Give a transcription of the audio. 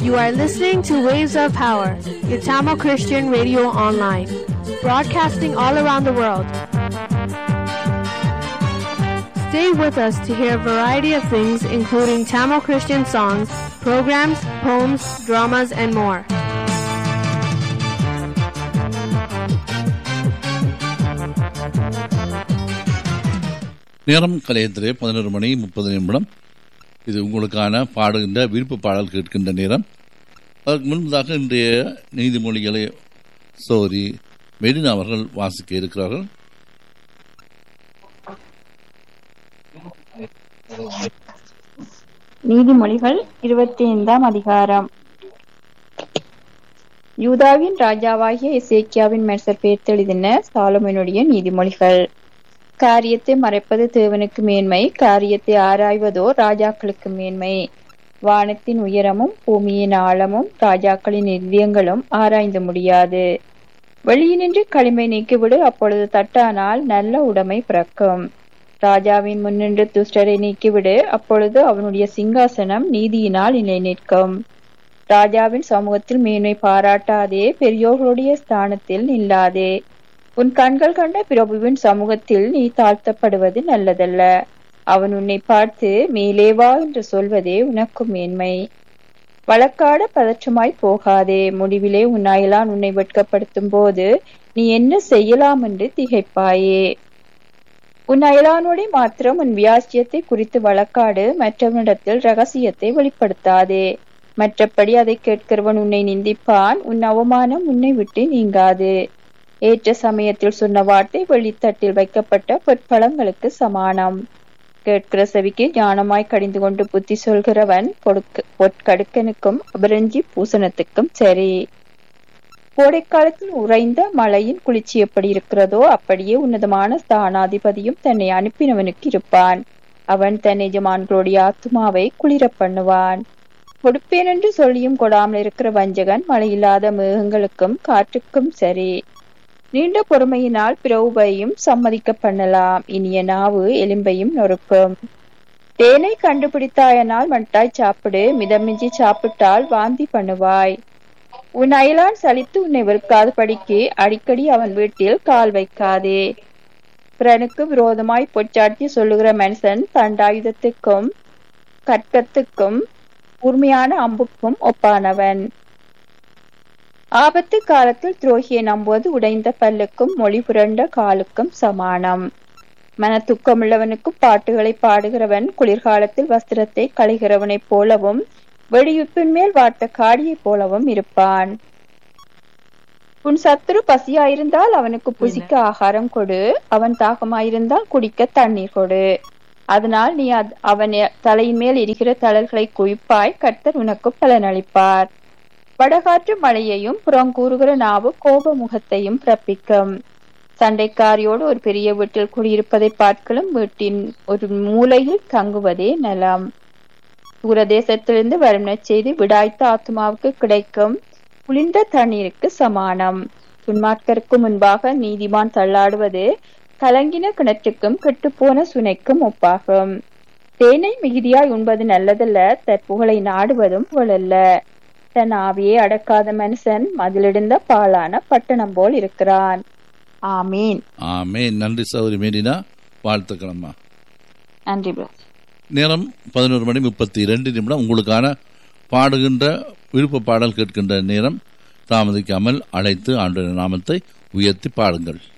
You are listening to Waves of Power, your Tamil Christian radio online, broadcasting all around the world. Stay with us to hear a variety of things, including Tamil Christian songs, programs, poems, dramas, and more. நேரம் கலையத்திலே பதினோரு மணி முப்பது நிமிடம் இது உங்களுக்கான பாடுகின்ற விருப்ப பாடல் கேட்கின்ற நேரம் அதற்கு முன்பதாக இன்றைய நீதிமொழிகளை சோரி மெடினா அவர்கள் வாசிக்க இருக்கிறார்கள் நீதிமொழிகள் இருபத்தி ஐந்தாம் அதிகாரம் யூதாவின் ராஜாவாகிய இசேக்கியாவின் மெர்சர் பேர்த்தெழுதின சாலமனுடைய நீதிமொழிகள் காரியத்தை மறைப்பது தேவனுக்கு மேன்மை காரியத்தை ஆராய்வதோ ராஜாக்களுக்கு மேன்மை வானத்தின் உயரமும் பூமியின் ஆழமும் ராஜாக்களின் இதயங்களும் ஆராய்ந்து முடியாது வெளியினின்று களிமை நீக்கிவிடு அப்பொழுது தட்டானால் நல்ல உடைமை பிறக்கும் ராஜாவின் முன்னின்று துஷ்டரை நீக்கிவிடு அப்பொழுது அவனுடைய சிங்காசனம் நீதியினால் நிலை நிற்கும் ராஜாவின் சமூகத்தில் மேன்மை பாராட்டாதே பெரியோர்களுடைய ஸ்தானத்தில் நில்லாதே உன் கண்கள் கண்ட பிரபுவின் சமூகத்தில் நீ தாழ்த்தப்படுவது நல்லதல்ல அவன் உன்னை பார்த்து மேலே வா என்று சொல்வதே உனக்கு மேன்மை வழக்காட பதற்றமாய் போகாதே முடிவிலே உன் அயலான் உன்னை வெட்கப்படுத்தும் போது நீ என்ன செய்யலாம் என்று திகைப்பாயே உன் அயலானோடே மாத்திரம் உன் வியாசியத்தை குறித்து வழக்காடு மற்றவனிடத்தில் ரகசியத்தை வெளிப்படுத்தாதே மற்றபடி அதை கேட்கிறவன் உன்னை நிந்திப்பான் உன் அவமானம் உன்னை விட்டு நீங்காது ஏற்ற சமயத்தில் சொன்ன வார்த்தை வெளித்தட்டில் வைக்கப்பட்ட பொற்பழங்களுக்கு சமானம் கேட்கிற செவிக்கு ஞானமாய் கடிந்து கொண்டு புத்தி சொல்கிறவன் பொடுக்கு பொற்கடுக்கனுக்கும் அபரஞ்சி பூசணத்துக்கும் சரி கோடைக்காலத்தில் உறைந்த மழையின் குளிர்ச்சி எப்படி இருக்கிறதோ அப்படியே உன்னதமான ஸ்தானாதிபதியும் தன்னை அனுப்பினவனுக்கு இருப்பான் அவன் தன் எஜமான்களுடைய ஆத்மாவை குளிர பண்ணுவான் கொடுப்பேன் என்று சொல்லியும் கொடாமல் இருக்கிற வஞ்சகன் மழையில்லாத மேகங்களுக்கும் காற்றுக்கும் சரி நீண்ட பொறுமையினால் பிரவுபையும் சம்மதிக்க பண்ணலாம் இனிய நாவு எலும்பையும் நொறுக்கும் தேனை கண்டுபிடித்தாயனால் மட்டாய் சாப்பிடு மிதமிஞ்சி சாப்பிட்டால் வாந்தி பண்ணுவாய் உன் அயலான் சலித்து உன்னை வெறுக்காத படிக்கு அடிக்கடி அவன் வீட்டில் கால் வைக்காதே பிறனுக்கு விரோதமாய் பொச்சாட்சி சொல்லுகிற மனுஷன் தண்டாயுதத்துக்கும் கற்கத்துக்கும் கூர்மையான அம்புக்கும் ஒப்பானவன் ஆபத்து காலத்தில் துரோகியை நம்புவது உடைந்த பல்லுக்கும் மொழி புரண்ட காலுக்கும் சமானம் மன துக்கமுள்ளவனுக்கும் பாட்டுகளை பாடுகிறவன் குளிர்காலத்தில் வஸ்திரத்தை களைகிறவனைப் போலவும் வெடியுப்பின் மேல் வார்த்த காடியைப் போலவும் இருப்பான் உன் சத்துரு பசியாயிருந்தால் அவனுக்கு புசிக்க ஆகாரம் கொடு அவன் தாகமாயிருந்தால் குடிக்க தண்ணீர் கொடு அதனால் நீ அவன் தலையின் மேல் இருக்கிற தளர்களை குவிப்பாய் கர்த்தர் உனக்கு பலனளிப்பார் வடகாற்று மழையையும் புறங்கூறுகிற நாவு கோப முகத்தையும் பிறப்பிக்கும் சண்டைக்காரியோடு ஒரு பெரிய வீட்டில் குடியிருப்பதை பார்க்கலும் வீட்டின் ஒரு மூலையில் தங்குவதே நலம் தூரதேசத்திலிருந்து வரும் நற்செய்தி விடாய்த்த ஆத்மாவுக்கு கிடைக்கும் குளிர்ந்த தண்ணீருக்கு சமானம் துன்மார்க்கருக்கு முன்பாக நீதிமான் தள்ளாடுவது கலங்கின கிணற்றுக்கும் கெட்டுப்போன சுனைக்கும் ஒப்பாகும் தேனை மிகுதியாய் உண்பது நல்லதல்ல தற்புகழை நாடுவதும் புகழல்ல தன் ஆவியை அடக்காத மனுஷன் மதிலிடுந்த பாலான பட்டணம் போல் இருக்கிறான் ஆமீன் ஆமேன் நன்றி சௌரி மேடினா வாழ்த்துக்களம்மா நன்றி பிரதர் நேரம் பதினோரு மணி முப்பத்தி இரண்டு நிமிடம் உங்களுக்கான பாடுகின்ற விருப்ப பாடல் கேட்கின்ற நேரம் தாமதிக்காமல் அழைத்து ஆண்டு நாமத்தை உயர்த்தி பாடுங்கள்